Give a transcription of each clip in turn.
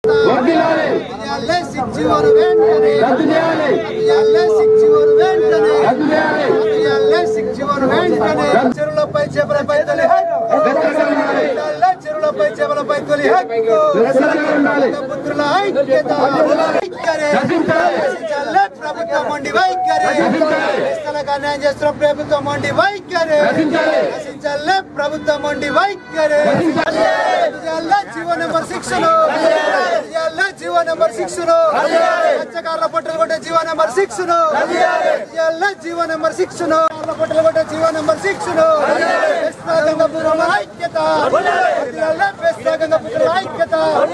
వర్ధిల్లాలి. ఇయ్యాలే సిక్చివరు వెంటనే రద్దు చేయాలి ఇయ్యాలే సిక్చివరు వెంటనే రద్దు చేయాలి ఇయ్యాలే సిక్చివరు వెంటనే చెరువులపై చేపలపై తొలి హక్కు వ్యతిరేకంగా ఉండాలి. ఇయ్యాలే చెరువులపై చేపలపై తొలి హక్కు వ్యతిరేకంగా ఉండాలి. పుత్రుల ఐక్యత వైఖరి. రచించాలి. రచించాలే ప్రభుత్వం మొండి వైఖరి రచించాలి. క్రైస్తవులకు అన్యాయం చేస్తున్న ప్రభుత్వం మొండి వైఖరి రచించాలి. రచించాలే ప్రభుత్వం మొండి వైఖరి రచించాలి. ఇయ్యాలే జీవో నెంబర్ సిక్స్ ఇయ్యాలే జీవో నెంబర్ సిక్స్ మత్స్యకారుల పొట్టలు కొట్టే జీవో నెంబర్ సిక్స్ ఇయ్యాలే జీవో నెంబర్ సిక్స్ పొట్టలు కొట్టే జీవో నెంబర్ సిక్స్ గంగపురం ఐక్యత ఇయ్యాలే బెస్తా గంగపురం ఐక్యత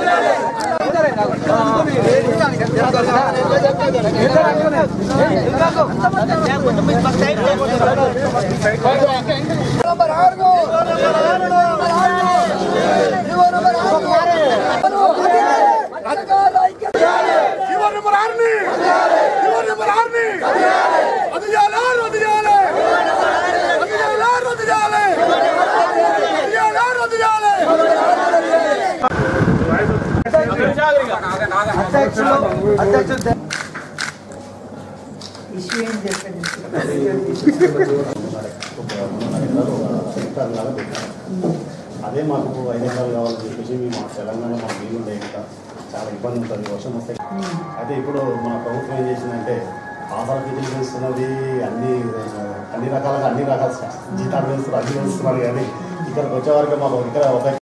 నంబర్ ఆరు జీవో నెంబర్ జీవన్ నెంబర్ ఆరుని జీవన్ నెంబర్ ఆరుని అది చేయాలి రద్దు చేయాలి అది చేయాలి రద్దు చేయాలి అది చేయాలి రద్దు చేయాలి అధ్యక్షులు అధ్యక్షుడు అదే మాకు ఐదు ఎకరాలు కావాలని చెప్పేసి మా తెలంగాణ మాకు నీళ్ళు ఉండే ఇంకా చాలా ఇబ్బంది ఉంటుంది వర్షం వస్తే అయితే ఇప్పుడు మన ప్రభుత్వం ఏం చేసిందంటే ఆధార్ ఫీజులు పెంచుతున్నది అన్ని అన్ని రకాలుగా అన్ని రకాల జీతాలు పెంచుతున్నారు అన్ని పెంచుతున్నారు కానీ ఇక్కడికి వచ్చే వరకు మాకు ఇక్కడ ఒక